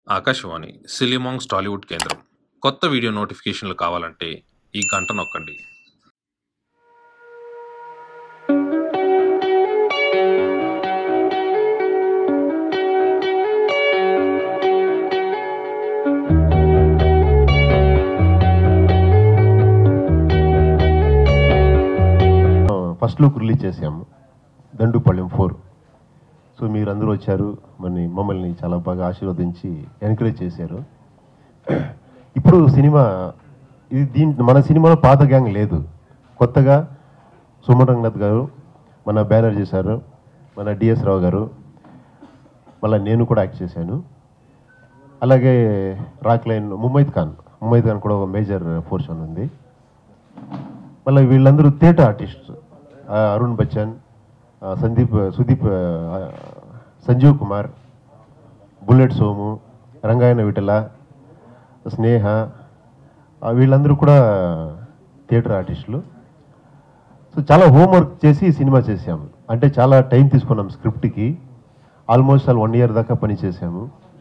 ఆకాశవాణి సిలిమాంగ్స్ టాలీవుడ్ కేంద్రం కొత్త వీడియో నోటిఫికేషన్లు కావాలంటే ఈ గంట నొక్కండి ఫస్ట్ లుక్ రిలీజ్ చేసాము దండుపళ్ళెం ఫోర్ సో మీరు అందరూ వచ్చారు మరి మమ్మల్ని చాలా బాగా ఆశీర్వదించి ఎంకరేజ్ చేశారు ఇప్పుడు సినిమా ఇది దీని మన సినిమాలో పాత గ్యాంగ్ లేదు కొత్తగా సుమన్ రంగనాథ్ గారు మన బ్యానర్ చేశారు మన డిఎస్ రావు గారు మళ్ళీ నేను కూడా యాక్ట్ చేశాను అలాగే రాక్ లైన్ ముమైద్ ఖాన్ ముమైద్ ఖాన్ కూడా ఒక మేజర్ పోర్షన్ ఉంది మళ్ళీ వీళ్ళందరూ థియేటర్ ఆర్టిస్ట్ ఆ, అరుణ్ బచ్చన్ ఆ, సందీప్ సుదీప్ ఆ, సంజీవ్ కుమార్ బుల్లెట్ సోము రంగాయణ విఠల స్నేహ ఆ, వీళ్ళందరూ కూడా థియేటర్ ఆర్టిస్టులు సో చాలా హోంవర్క్ చేసి ఈ సినిమా చేసాము అంటే చాలా టైం తీసుకున్నాం స్క్రిప్ట్కి ఆల్మోస్ట్ ఆల్ వన్ ఇయర్ దాకా పని చేసాము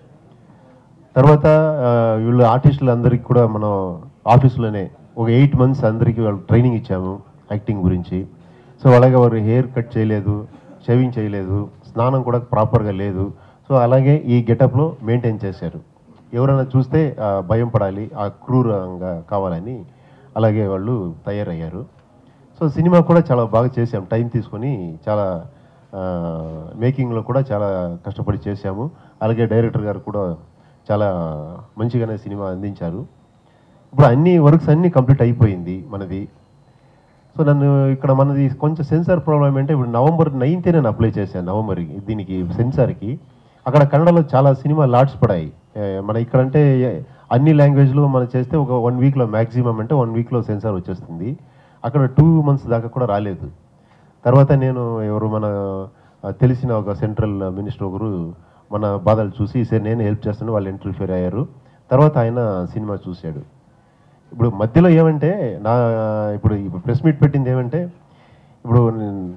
తర్వాత ఆ, వీళ్ళు ఆర్టిస్టులు అందరికి కూడా మనం ఆఫీసులోనే ఒక ఎయిట్ మంత్స్ అందరికీ వాళ్ళు ట్రైనింగ్ ఇచ్చాము యాక్టింగ్ గురించి సో అలాగే వారు హెయిర్ కట్ చేయలేదు షేవింగ్ చేయలేదు స్నానం కూడా ప్రాపర్గా లేదు సో అలాగే ఈ గెటప్లో మెయింటైన్ చేశారు ఎవరైనా చూస్తే ఆ, భయం పడాలి ఆ క్రూరంగా కావాలని అలాగే వాళ్ళు తయారయ్యారు సో సినిమా కూడా చాలా బాగా చేసాం టైం తీసుకొని చాలా మేకింగ్లో కూడా చాలా కష్టపడి చేశాము అలాగే డైరెక్టర్ గారు కూడా చాలా మంచిగానే సినిమా అందించారు ఇప్పుడు అన్ని వర్క్స్ అన్నీ కంప్లీట్ అయిపోయింది మనది సో నన్ను ఇక్కడ మనది కొంచెం సెన్సార్ ప్రాబ్లం అంటే ఇప్పుడు నవంబర్ నైన్తే నేను అప్లై చేశాను నవంబర్ దీనికి సెన్సార్కి అక్కడ కన్నడలో చాలా సినిమా లాట్స్ పడాయి ఏ, మన ఇక్కడ అంటే అన్ని లాంగ్వేజ్లో మనం చేస్తే ఒక వన్ వీక్లో మ్యాక్సిమం అంటే వన్ వీక్లో సెన్సార్ వచ్చేస్తుంది అక్కడ టూ మంత్స్ దాకా కూడా రాలేదు తర్వాత నేను ఎవరు మన ఆ, తెలిసిన ఒక సెంట్రల్ మినిస్టర్ ఒకరు మన బాధలు చూసి సరే నేను హెల్ప్ చేస్తాను వాళ్ళు ఇంటర్ఫియర్ అయ్యారు తర్వాత ఆయన సినిమా చూశాడు ఇప్పుడు మధ్యలో ఏమంటే నా ఇప్పుడు ఇప్పుడు ప్రెస్ మీట్ పెట్టింది ఏమంటే ఇప్పుడు నేను-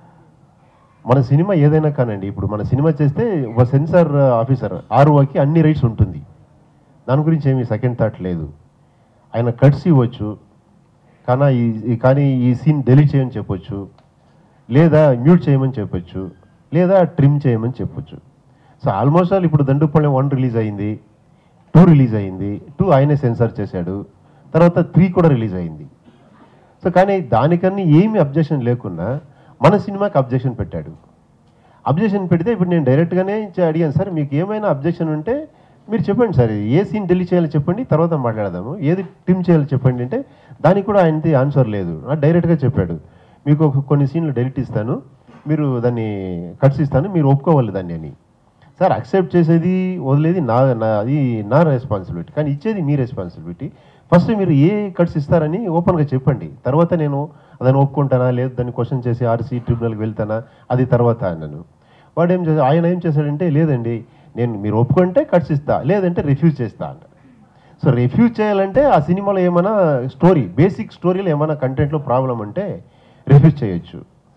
మన సినిమా ఏదైనా కానండి ఇప్పుడు మన సినిమా చేస్తే ఒక సెన్సార్ ఆఫీసర్ ఆర్ఓకి అన్ని రైట్స్ ఉంటుంది దాని గురించి ఏమీ సెకండ్ థాట్ లేదు ఆయన కట్స్ ఇవ్వచ్చు కానీ ఈ- ఈ కానీ ఈ సీన్ డెలీట్ చేయమని చెప్పొచ్చు లేదా మ్యూట్ చేయమని చెప్పొచ్చు లేదా ట్రిమ్ చేయమని చెప్పొచ్చు సో ఆల్మోస్ట్ ఆల్ ఇప్పుడు దండుపల్లెం వన్ రిలీజ్ అయింది టూ రిలీజ్ అయింది టూ ఆయనే సెన్సార్ చేశాడు తర్వాత త్రీ కూడా రిలీజ్ అయింది సో కానీ దానికన్నా ఏమి అబ్జెక్షన్ లేకుండా మన సినిమాకి అబ్జెక్షన్ పెట్టాడు అబ్జెక్షన్ పెడితే ఇప్పుడు నేను డైరెక్ట్గానే చే- అడిగాను సార్ మీకు ఏమైనా అబ్జెక్షన్ ఉంటే మీరు చెప్పండి సార్ ఏ సీన్ డెలీట్ చేయాలో చెప్పండి తర్వాత మాట్లాడదాము ఏది ట్రిమ్ చేయాలో చెప్పండి అంటే దానికి కూడా ఆయనది ఆన్సర్ లేదు ఆ డైరెక్ట్గా చెప్పాడు మీకు ఒక కొన్ని సీన్లు డెలీట్ ఇస్తాను మీరు దాన్ని కట్స్ ఇస్తాను మీరు ఒప్పుకోవాలి దాన్ని అని సార్ అక్సెప్ట్ చేసేది వదిలేది నా నా అది నా రెస్పాన్సిబిలిటీ కానీ ఇచ్చేది మీ రెస్పాన్సిబిలిటీ ఫస్ట్ మీరు ఏ కట్స్ ఇస్తారని ఓపెన్గా చెప్పండి తర్వాత నేను దాన్ని ఒప్పుకుంటానా లేదు దాన్ని క్వశ్చన్ చేసి ఆర్సీ ట్రిబ్యునల్కి వెళ్తానా అది తర్వాత అన్నాను వాడు ఏం చేశాడు ఆయన ఏం చేశాడంటే లేదండి నేను మీరు ఒప్పుకుంటే కట్స్ ఇస్తా లేదంటే రిఫ్యూజ్ చేస్తా అన్నాడు సో రిఫ్యూజ్ చేయాలంటే ఆ సినిమాలో ఏమైనా స్టోరీ బేసిక్ స్టోరీలో ఏమైనా కంటెంట్లో ప్రాబ్లం ఉంటే రిఫ్యూజ్ చేయొచ్చు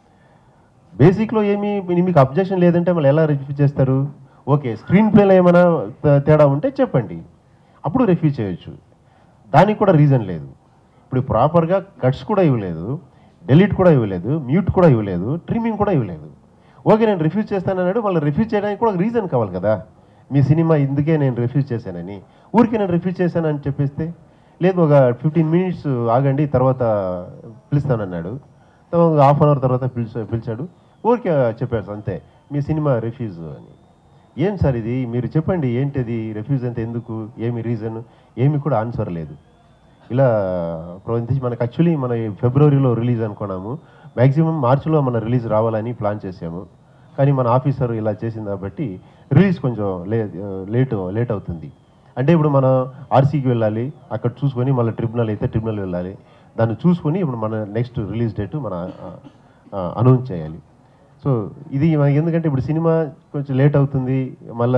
బేసిక్లో ఏమి మీకు అబ్జెక్షన్ లేదంటే మళ్ళీ ఎలా రిఫ్యూజ్ చేస్తారు ఓకే స్క్రీన్ ప్లేలో ఏమైనా తే- తేడా ఉంటే చెప్పండి అప్పుడు రిఫ్యూజ్ చేయొచ్చు దానికి కూడా రీజన్ లేదు ఇప్పుడు ప్రాపర్గా కట్స్ కూడా ఇవ్వలేదు డెలీట్ కూడా ఇవ్వలేదు మ్యూట్ కూడా ఇవ్వలేదు ట్రిమ్మింగ్ కూడా ఇవ్వలేదు ఓకే నేను రిఫ్యూజ్ చేస్తానన్నాడు వాళ్ళు రిఫ్యూజ్ చేయడానికి కూడా రీజన్ కావాలి కదా మీ సినిమా ఇందుకే నేను రిఫ్యూజ్ చేశానని ఊరికి నేను రిఫ్యూజ్ చేశానని చెప్పేస్తే లేదు ఒక ఫిఫ్టీన్ మినిట్స్ ఆగండి తర్వాత పిలుస్తానన్నాడు తర్వాత హాఫ్ అన్ అవర్ తర్వాత పిలిచా పిలిచాడు ఊరికే చెప్పాడు అంతే మీ సినిమా రిఫ్యూజ్ అని ఏం సార్ ఇది మీరు చెప్పండి ఏంటిది రిఫ్యూజ్ అంటే ఎందుకు ఏమి రీజన్ ఏమి కూడా ఆన్సర్ లేదు ఇలా ప్రవర్తించి మనకు యాక్చువల్లీ మన ఈ ఫిబ్రవరిలో రిలీజ్ అనుకున్నాము మ్యాక్సిమం మార్చిలో మన రిలీజ్ రావాలని ప్లాన్ చేసాము కానీ మన ఆఫీసర్ ఇలా చేసింది కాబట్టి రిలీజ్ కొంచెం లే లేట్ లేట్ అవుతుంది అంటే ఇప్పుడు మనం ఆర్సీకి వెళ్ళాలి అక్కడ చూసుకొని మళ్ళీ ట్రిబ్యునల్ అయితే ట్రిబ్యునల్ వెళ్ళాలి దాన్ని చూసుకొని ఇప్పుడు మన నెక్స్ట్ రిలీజ్ డేట్ మన అనౌన్స్ చేయాలి సో ఇది మనకి ఎందుకంటే ఇప్పుడు సినిమా కొంచెం లేట్ అవుతుంది మళ్ళీ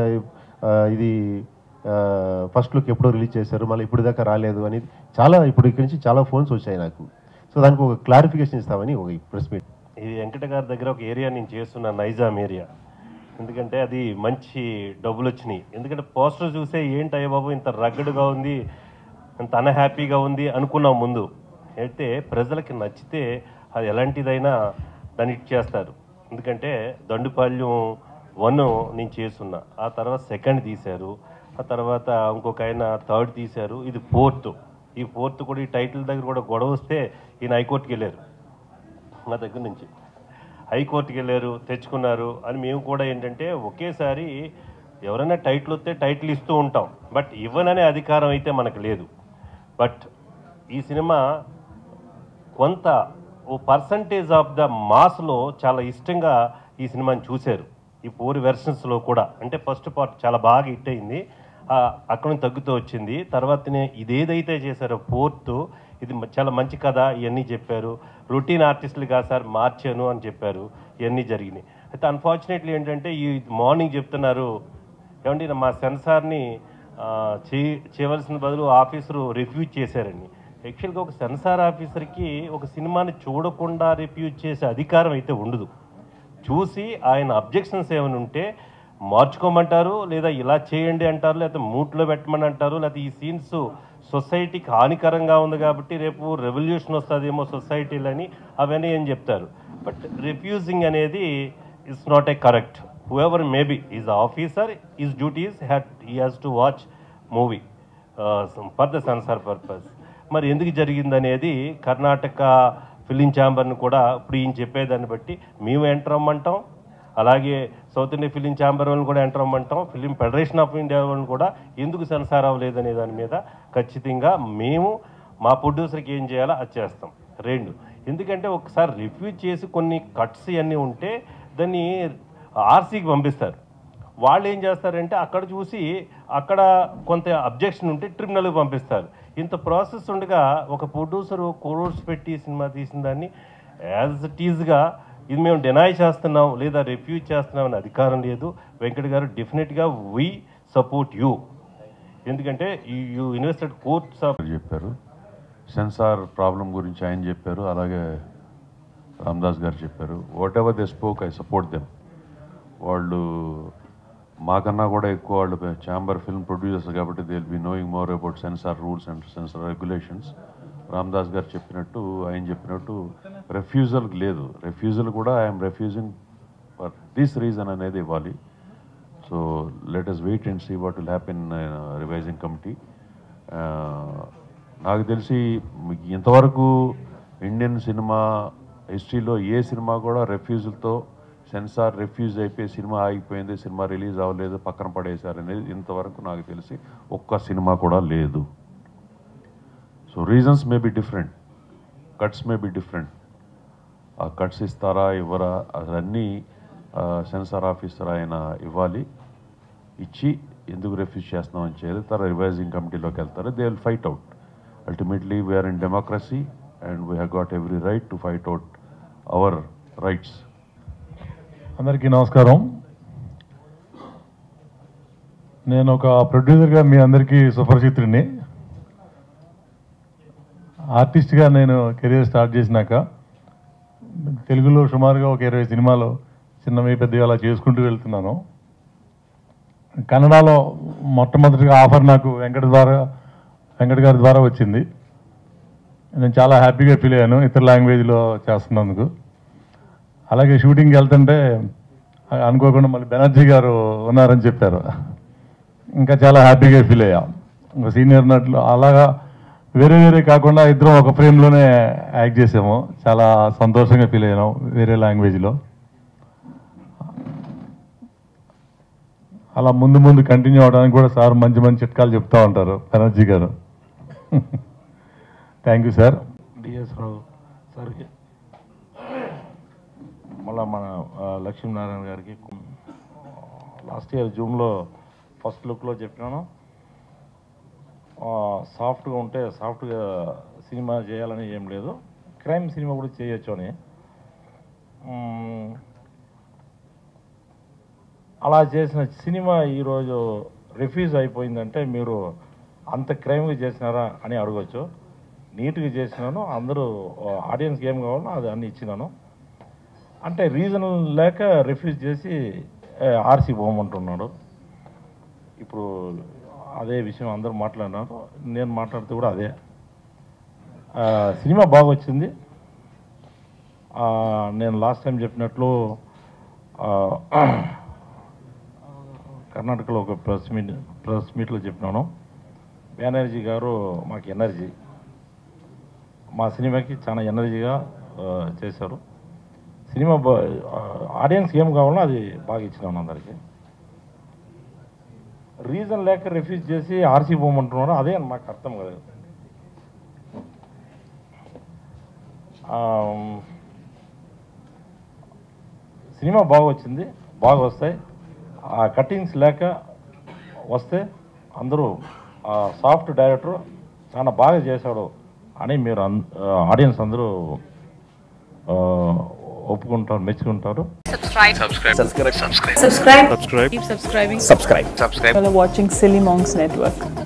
ఇది ఫస్ట్ లుక్ ఎప్పుడో రిలీజ్ చేశారు మళ్ళీ ఇప్పుడు దాకా రాలేదు అని చాలా ఇప్పుడు ఇక్కడి నుంచి చాలా ఫోన్స్ వచ్చాయి నాకు సో దానికి ఒక క్లారిఫికేషన్ ఇస్తామని ఒక ప్రెస్ మీట్ ఇది వెంకట గారి దగ్గర ఒక ఏరియా నేను చేస్తున్న నైజాం ఏరియా ఎందుకంటే అది మంచి డబ్బులు వచ్చినాయి ఎందుకంటే పోస్టర్ చూసే ఏంటి అయ్య బాబు ఇంత రగ్గడ్గా ఉంది ఇంత అన్హ్యాపీగా ఉంది అనుకున్నాం ముందు అయితే ప్రజలకి నచ్చితే అది ఎలాంటిదైనా దాన్ని హిట్ చేస్తారు ఎందుకంటే దండుపాల్యం వన్ నేను చేస్తున్నా ఆ తర్వాత సెకండ్ తీశారు ఆ తర్వాత ఇంకొక ఆయన థర్డ్ తీశారు ఇది ఫోర్త్ ఈ ఫోర్త్ కూడా ఈ టైటిల్ దగ్గర కూడా గొడవ వస్తే ఈయన హైకోర్టుకి వెళ్ళారు మా దగ్గర నుంచి హైకోర్టుకి వెళ్ళారు తెచ్చుకున్నారు అని మేము కూడా ఏంటంటే ఒకేసారి ఎవరైనా టైటిల్ వస్తే టైటిల్ ఇస్తూ ఉంటాం బట్ ఇవ్వననే అధికారం అయితే మనకు లేదు బట్ ఈ సినిమా కొంత ఓ పర్సంటేజ్ ఆఫ్ ద మాస్లో చాలా ఇష్టంగా ఈ సినిమాని చూశారు ఈ ఫోర్ వెర్షన్స్లో కూడా అంటే ఫస్ట్ పార్ట్ చాలా బాగా హిట్ అయింది ఆ, అక్కడ నుంచి తగ్గుతూ వచ్చింది తర్వాతనే ఇదేదైతే చేశారో ఫోర్త్ ఇది మ- చాలా మంచి కథ ఇవన్నీ చెప్పారు రొటీన్ ఆర్టిస్టులు కాదు సార్ మార్చాను అని చెప్పారు ఇవన్నీ జరిగినాయి అయితే అన్ఫార్చునేట్లీ ఏంటంటే ఈ మార్నింగ్ చెప్తున్నారు ఏమండి మా సెన్సార్ని ఆ, చేయ చేయవలసిన బదులు ఆఫీసరు రిఫ్యూజ్ చేశారండి యాక్చువల్గా ఒక సెన్సార్ ఆఫీసర్కి ఒక సినిమాని చూడకుండా రిఫ్యూజ్ చేసే అధికారం అయితే ఉండదు చూసి ఆయన అబ్జెక్షన్స్ ఏమైనా ఉంటే మార్చుకోమంటారు లేదా ఇలా చేయండి అంటారు లేదా మూట్లో పెట్టమని అంటారు లేదా ఈ సీన్స్ సొసైటీకి హానికరంగా ఉంది కాబట్టి రేపు రెవల్యూషన్ వస్తుందేమో సొసైటీలని అవన్నీ ఏం చెప్తారు బట్ రిఫ్యూజింగ్ అనేది it's not a correct whoever maybe is officer is duties that he has to watch movie for the censor purpose మరి ఎందుకు జరిగిందనేది కర్ణాటక ఫిలిం ఛాంబర్ని కూడా ఇప్పుడు ఈయన చెప్పేదాన్ని బట్టి మేము ఎంటర్ అమ్మంటాం అలాగే సౌత్ ఇండియా ఫిలిం ఛాంబర్ వాళ్ళని కూడా ఎంటర్ అమ్మంటాం ఫిలిం ఫెడరేషన్ ఆఫ్ ఇండియా వాళ్ళని కూడా ఎందుకు సెన్సార్ అవ్వలేదనే దాని మీద ఖచ్చితంగా మేము మా ప్రొడ్యూసర్కి ఏం చేయాలో అది చేస్తాం రెండు ఎందుకంటే ఒకసారి రిఫ్యూజ్ చేసి కొన్ని కట్స్ ఇవన్నీ ఉంటే దాన్ని ఆర్సీకి పంపిస్తారు వాళ్ళు ఏం చేస్తారంటే అక్కడ చూసి అక్కడ కొంత అబ్జెక్షన్ ఉంటే ట్రిబ్యునల్కి పంపిస్తారు ఇంత ప్రాసెస్ ఉండగా ఒక ప్రొడ్యూసర్ కోరోడ్స్ పెట్టి సినిమా తీసిన దాన్ని యాజ్ ఇట్ ఈజ్గా ఇది మేము డినై చేస్తున్నాం లేదా రిఫ్యూజ్ చేస్తున్నాం అనే అధికారం లేదు వెంకట్ గారు డెఫినెట్గా వీ సపోర్ట్ యూ ఎందుకంటే యూ ఇన్వెస్టెడ్ కోర్ట్స్ ఆఫ్ చెప్పారు సెన్సార్ ప్రాబ్లం గురించి ఆయన చెప్పారు అలాగే రామ్దాస్ గారు చెప్పారు whatever they spoke I support them వాళ్ళు మాకన్నా కూడా ఎక్కువ వాళ్ళు ఛాంబర్ ఫిల్మ్ ప్రొడ్యూసర్స్ కాబట్టి they will be knowing more about censor rules and censor regulations Ramdas గారు చెప్పినట్టు ఆయన చెప్పినట్టు రెఫ్యూజల్ లేదు రెఫ్యూజల్ కూడా I'm refusing for this reason అనేది ఇవ్వాలి so let us wait and see what will happen revising committee నాకు తెలిసి మీకు ఇంతవరకు ఇండియన్ సినిమా హిస్టరీలో ఏ సినిమా కూడా రెఫ్యూజల్తో సెన్సార్ రిఫ్యూజ్ అయిపోయి సినిమా ఆగిపోయింది సినిమా రిలీజ్ అవ్వలేదు పక్కన పడేశారు అనేది ఇంతవరకు నాకు తెలిసి ఒక్క సినిమా కూడా లేదు so reasons may be different cuts may be different ఆ కట్స్ ఇస్తారా ఇవ్వరా అవన్నీ సెన్సార్ ఆఫీసర్ ఆయన ఇవ్వాలి ఇచ్చి ఎందుకు రిఫ్యూజ్ చేస్తున్నామని చేయాలి తర్వాత రివైజింగ్ కమిటీలోకి వెళ్తారు they will fight out ultimately we are in democracy and we have got every right to fight out our rights అందరికీ నమస్కారం నేను ఒక ప్రొడ్యూసర్గా మీ అందరికీ సుపరిచితుడిని ఆర్టిస్ట్గా నేను కెరీర్ స్టార్ట్ చేసినాక తెలుగులో సుమారుగా ఒక ఇరవై సినిమాలు చిన్నవి పెద్దవి అలా చేసుకుంటూ వెళ్తున్నాను కన్నడలో మొట్టమొదటిగా ఆఫర్ నాకు వెంకట ద్వారా వెంకట గారి ద్వారా వచ్చింది నేను చాలా హ్యాపీగా ఫీల్ అయ్యాను ఇతర లాంగ్వేజ్లో చేస్తున్నందుకు అలాగే షూటింగ్కి వెళ్తుంటే అనుకోకుండా మళ్ళీ బెనర్జీ గారు ఉన్నారని చెప్పారు ఇంకా చాలా హ్యాపీగా ఫీల్ అయ్యాం ఒక సీనియర్ నటులు అలాగా వేరే వేరే కాకుండా ఇద్దరం ఒక ఫ్రేమ్లోనే యాక్ట్ చేసాము చాలా సంతోషంగా ఫీల్ అయ్యాను వేరే లాంగ్వేజ్లో అలా ముందు ముందు కంటిన్యూ అవడానికి కూడా సార్ మంచి మంచి చిట్కాలు చెప్తా ఉంటారు బెనర్జీ గారు thank you sir DS Rao సార్కి మళ్ళా మన ఆ, లక్ష్మీనారాయణ గారికి లాస్ట్ ఇయర్ జూమ్లో ఫస్ట్ లుక్లో చెప్పినాను సాఫ్ట్గా ఉంటే సాఫ్ట్గా సినిమా చేయాలని ఏం లేదు క్రైమ్ సినిమా కూడా చేయొచ్చు అని మ్మ్. అలా చేసిన సినిమా ఈరోజు రిఫ్యూజ్ అయిపోయిందంటే మీరు అంత క్రైమ్గా చేసినారా అని అడగచ్చు నీట్గా చేసినాను అందరూ ఆడియన్స్కి ఏం కావాలో అది అన్ని ఇచ్చినాను అంటే రీజన్ లేక రిఫ్యూజ్ చేసి ఆర్సీ పోమంటున్నాడు ఇప్పుడు అదే విషయం అందరూ మాట్లాడినారు నేను మాట్లాడితే కూడా అదే ఆ, సినిమా బాగా వచ్చింది ఆ, నేను లాస్ట్ టైం చెప్పినట్లు ఆ, కర్ణాటకలో ఒక ప్రెస్ మీట్ ప్రెస్ మీట్లో చెప్పినాను బెనర్జీ గారు మాకు ఎనర్జీ మా సినిమాకి చాలా ఎనర్జీగా ఆ, చేశారు సినిమా బా ఆడియన్స్కి ఏం కావాలో అది బాగా ఇచ్చినాను అందరికీ రీజన్ లేక రిఫ్యూజ్ చేసి ఆర్సీ పోమంటున్నారు అదే మాకు అర్థం కాదు ఆమ్, సినిమా బాగా వచ్చింది బాగా వస్తాయి ఆ కట్టింగ్స్ లేక వస్తే అందరూ ఆ సాఫ్ట్ డైరెక్టర్ చాలా బాగా చేశాడు అని మీరు అన్- ఆడియన్స్ అందరూ ఆ, ఒప్పుకుంటారు మెచ్చుకుంటారు subscribe subscribe subscribe subscribe keep subscribing subscribe You're watching silly monks network